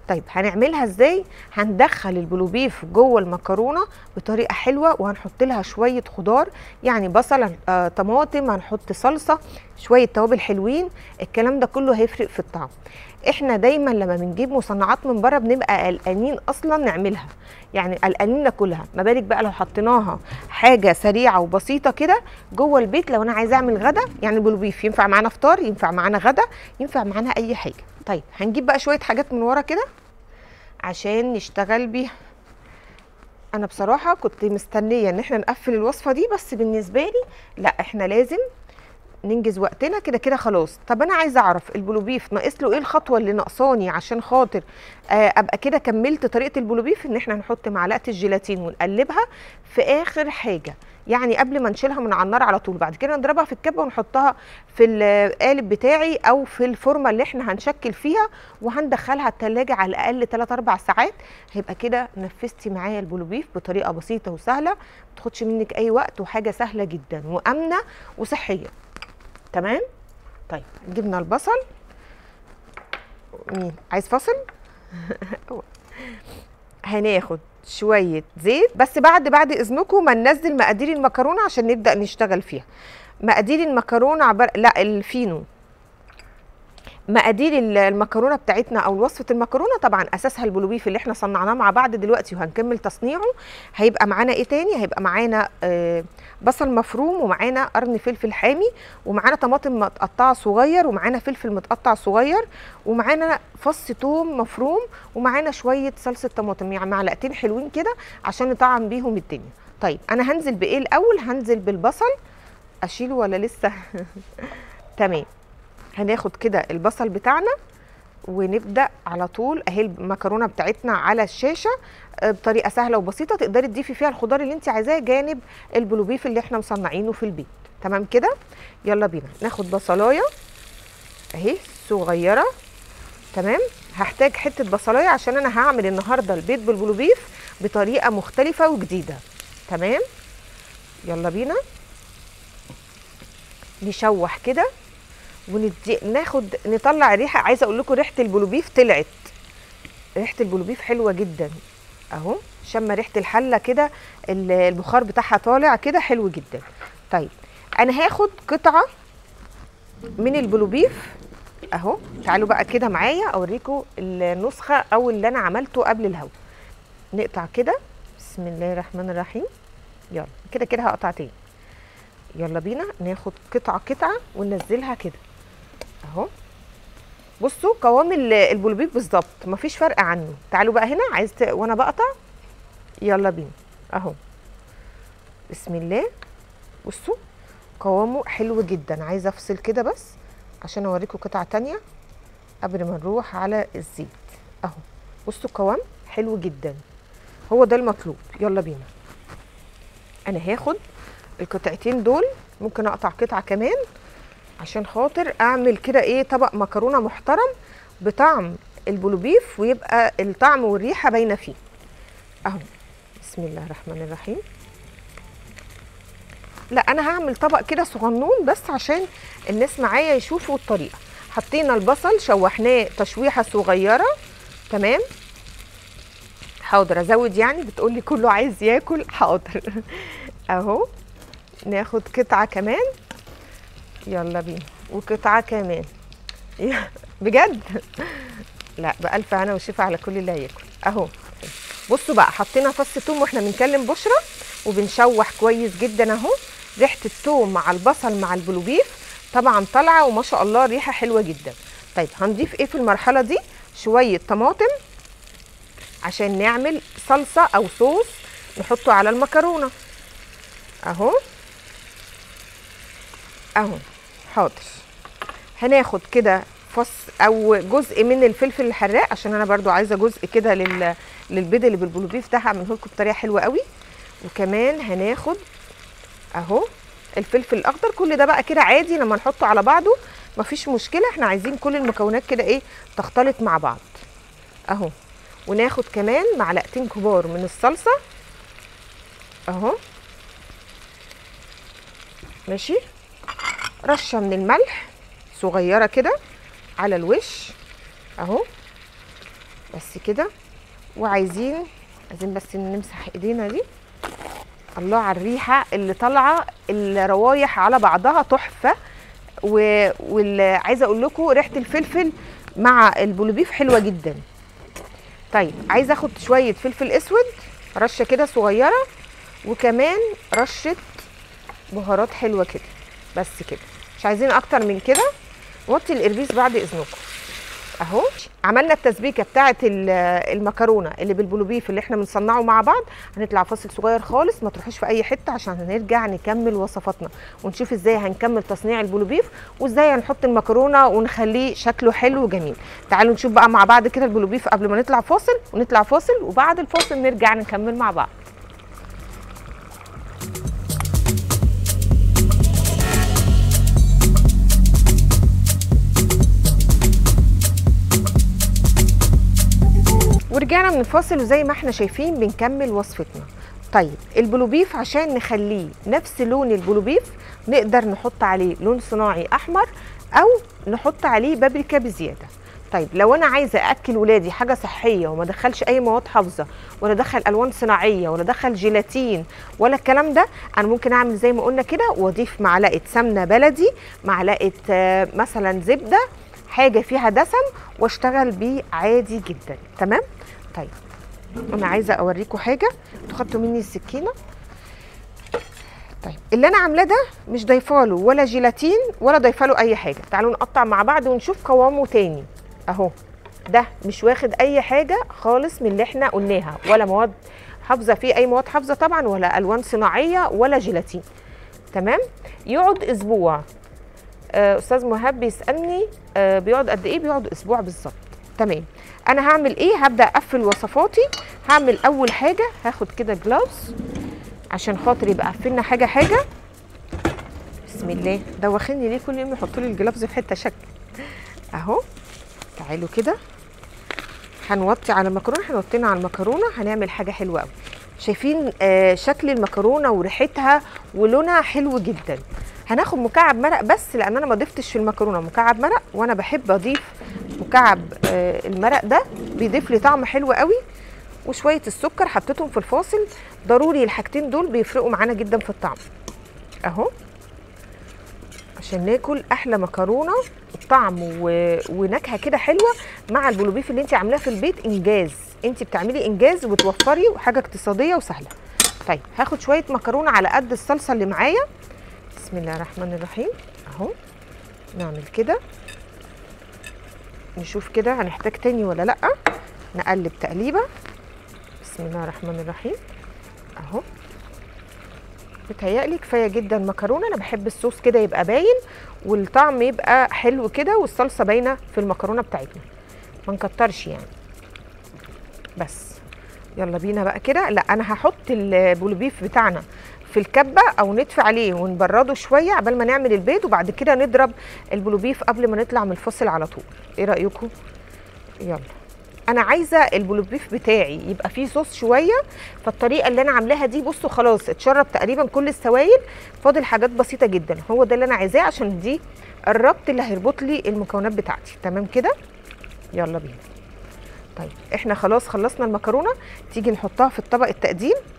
طيب هنعملها ازاي هندخل البلوبيف جوه المكرونه بطريقه حلوه وهنحط لها شويه خضار يعني بصل آه، طماطم هنحط صلصه شويه توابل حلوين الكلام ده كله هيفرق في الطعم احنا دايما لما بنجيب مصنعات من بره بنبقى قلقانين اصلا نعملها يعني قلقانين ناكلها ما بالك بقى لو حطيناها حاجه سريعه وبسيطه كده جوه البيت لو انا عايزه اعمل غدا يعني البلوبيف ينفع معانا فطار ينفع معانا غدا ينفع معانا اي حاجه طيب هنجيب بقى شويه حاجات من ورا كده عشان نشتغل بيها انا بصراحه كنت مستنيه ان احنا نقفل الوصفه دي بس بالنسبه لي لا احنا لازم ننجز وقتنا كده كده خلاص طب انا عايزه اعرف البلوبيف ناقص له ايه الخطوه اللي ناقصاني عشان خاطر آه ابقى كده كملت طريقه البلوبيف ان احنا نحط معلقه الجيلاتين ونقلبها في اخر حاجه يعني قبل ما نشيلها من على النار على طول بعد كده نضربها في الكبه ونحطها في القالب بتاعي او في الفورمه اللي احنا هنشكل فيها وهندخلها التلاجة على الاقل 3 4 ساعات هيبقى كده نفذتي معايا البلوبيف بطريقه بسيطه وسهله ما تاخدش منك اي وقت وحاجه سهله جدا وامنه وصحيه تمام طيب جبنا البصل مين عايز فصل هناخد شويه زيت بس بعد بعد اذنكم ما ننزل مقادير المكرونه عشان نبدا نشتغل فيها مقادير المكرونه عبر لا الفينو مقادير المكرونه بتاعتنا او وصفه المكرونه طبعا اساسها البلوبيف اللي احنا صنعناه مع بعض دلوقتي وهنكمل تصنيعه هيبقى معانا ايه تاني هيبقى معانا آه بصل مفروم ومعانا قرن فلفل حامي ومعانا طماطم متقطعه صغير ومعانا فلفل متقطع صغير ومعانا فص توم مفروم ومعانا شويه صلصه طماطم يعني معلقتين حلوين كده عشان نطعم بيهم الدنيا طيب انا هنزل بايه الاول هنزل بالبصل اشيله ولا لسه تمام هناخد كده البصل بتاعنا ونبدا على طول اهي المكرونه بتاعتنا على الشاشه بطريقه سهله وبسيطه تقدري تضيفي فيها الخضار اللي انت عايزاه جانب البلوبيف اللي احنا مصنعينه في البيت تمام كده يلا بينا ناخد بصلايه اهي صغيره تمام هحتاج حته بصلايه عشان انا هعمل النهارده البيض بالبلوبيف بطريقه مختلفه وجديده تمام يلا بينا نشوح كده وندي ناخد نطلع ريحه عايزه اقول لكم ريحه البلوبيف طلعت ريحه البلوبيف حلوه جدا اهو شم ريحه الحله كده البخار بتاعها طالع كده حلو جدا طيب انا هاخد قطعه من البلوبيف اهو تعالوا بقى كده معايا اوريكم النسخه او اللي انا عملته قبل الهوا نقطع كده بسم الله الرحمن الرحيم يلا كده كده هقطع تاني يلا بينا ناخد قطعه قطعه وننزلها كده اهو بصوا قوام البلوبيف بالظبط مفيش فرق عنه تعالوا بقى هنا عايز ت... وانا بقطع يلا بينا اهو بسم الله بصوا قوامه حلو جدا عايزه افصل كده بس عشان اوريكم قطعه تانية قبل ما نروح على الزيت اهو بصوا القوام حلو جدا هو ده المطلوب يلا بينا انا هاخد القطعتين دول ممكن اقطع قطعه كمان عشان خاطر اعمل كده ايه طبق مكرونه محترم بطعم البلوبيف ويبقى الطعم والريحه باينه فيه اهو بسم الله الرحمن الرحيم لا انا هعمل طبق كده صغنون بس عشان الناس معايا يشوفوا الطريقه حطينا البصل شوحناه تشويحه صغيره تمام حاضر ازود يعني بتقولي كله عايز ياكل حاضر اهو ناخد قطعه كمان يلا بينا وقطعه كمان بجد لا بألف هنا وشفا على كل اللي هياكل اهو بصوا بقى حطينا فص توم واحنا بنكلم بشرى وبنشوح كويس جدا اهو ريحه التوم مع البصل مع البلوبيف طبعا طالعه وما شاء الله ريحه حلوه جدا طيب هنضيف ايه في المرحله دي شويه طماطم عشان نعمل صلصه او صوص نحطه على المكرونه اهو اهو حاضر هناخد كده فص او جزء من الفلفل الحراق عشان انا برضو عايزه جزء كده لل... للبيض اللي بالبلوبيف ده هعمله لكم بطريقه حلوه قوي وكمان هناخد اهو الفلفل الاخضر كل ده بقى كده عادي لما نحطه على بعضه مفيش مشكله احنا عايزين كل المكونات كده ايه تختلط مع بعض اهو وناخد كمان معلقتين كبار من الصلصه اهو ماشي رشه من الملح صغيره كده على الوش اهو بس كده وعايزين عايزين بس نمسح ايدينا دي الله على الريحه اللي طالعه الروايح على بعضها تحفه و... وعايزه اقول لكم ريحه الفلفل مع البولوبيف حلوه جدا طيب عايزه اخد شويه فلفل اسود رشه كده صغيره وكمان رشه بهارات حلوه كده بس كده مش عايزين اكتر من كده وطي القربيس بعد اذنكم اهو عملنا التسبيكه بتاعه المكرونه اللي بالبلوبيف اللي احنا بنصنعه مع بعض هنطلع فاصل صغير خالص ما تروحوش في اي حته عشان هنرجع نكمل وصفاتنا ونشوف ازاي هنكمل تصنيع البلوبيف وازاي هنحط المكرونه ونخليه شكله حلو وجميل تعالوا نشوف بقى مع بعض كده البلوبيف قبل ما نطلع فاصل ونطلع فاصل وبعد الفاصل نرجع نكمل مع بعض ورجعنا من الفاصل وزي ما احنا شايفين بنكمل وصفتنا طيب البلوبيف عشان نخليه نفس لون البلوبيف نقدر نحط عليه لون صناعي احمر او نحط عليه بابريكا بزياده طيب لو انا عايزه اكل ولادي حاجه صحيه وما ادخلش اي مواد حافظه ولا ادخل الوان صناعيه ولا ادخل جيلاتين ولا الكلام ده انا ممكن اعمل زي ما قلنا كده واضيف معلقه سمنه بلدي معلقه آه، مثلا زبده حاجه فيها دسم واشتغل بيه عادي جدا تمام طيب انا عايزه اوريكم حاجه انتوا خدتوا مني السكينه طيب اللي انا عاملاه ده مش ضايفاله ولا جيلاتين ولا ضايفاله اي حاجه تعالوا نقطع مع بعض ونشوف قوامه تاني اهو ده مش واخد اي حاجه خالص من اللي احنا قلناها ولا مواد حافظه فيه اي مواد حافظه طبعا ولا الوان صناعيه ولا جيلاتين تمام يقعد اسبوع آه، استاذ مهاب بيسالني آه، بيقعد قد ايه بيقعد اسبوع بالظبط تمام انا هعمل ايه هبدا اقفل وصفاتي هعمل اول حاجه هاخد كده جلافز عشان خاطر يبقى قفلنا حاجه حاجه بسم الله دوخني ليه كل يوم يحطوا لي الجلافز في حته شكل اهو تعالوا كده هنوطي على المكرونه احنا وطينا على المكرونه هنعمل حاجه حلوه قوي شايفين آه شكل المكرونه وريحتها ولونها حلو جدا هناخد مكعب مرق بس لان انا ما ضفتش في المكرونه مكعب مرق وانا بحب اضيف مكعب آه المرق ده بيضيف لي طعم حلو قوي وشويه السكر حطيتهم في الفاصل ضروري الحاجتين دول بيفرقوا معانا جدا في الطعم اهو عشان ناكل احلى مكرونه طعم و... ونكهه كده حلوه مع البلوبيف اللي انت عاملاه في البيت انجاز انت بتعملي انجاز وبتوفري وحاجه اقتصاديه وسهله طيب هاخد شويه مكرونه على قد الصلصه اللي معايا بسم الله الرحمن الرحيم اهو نعمل كده نشوف كده هنحتاج تاني ولا لا نقلب تقليبه بسم الله الرحمن الرحيم اهو بتهيألي كفايه جدا مكرونه انا بحب الصوص كده يبقى باين والطعم يبقى حلو كده والصلصه باينه في المكرونه بتاعتنا ما نكترش يعني بس يلا بينا بقى كده لا انا هحط البولبيف بتاعنا في الكبه او نطفي عليه ونبرده شويه عبال ما نعمل البيض وبعد كده نضرب البولوبيف قبل ما نطلع من الفصل على طول ايه رايكم يلا انا عايزه البولوبيف بتاعي يبقى فيه صوص شويه فالطريقه اللي انا عاملاها دي بصوا خلاص اتشرب تقريبا كل السوائل فاضل حاجات بسيطه جدا هو ده اللي انا عايزاه عشان دي الربط اللي هيربط لي المكونات بتاعتي تمام كده يلا بينا طيب احنا خلاص خلصنا المكرونه تيجي نحطها في الطبق التقديم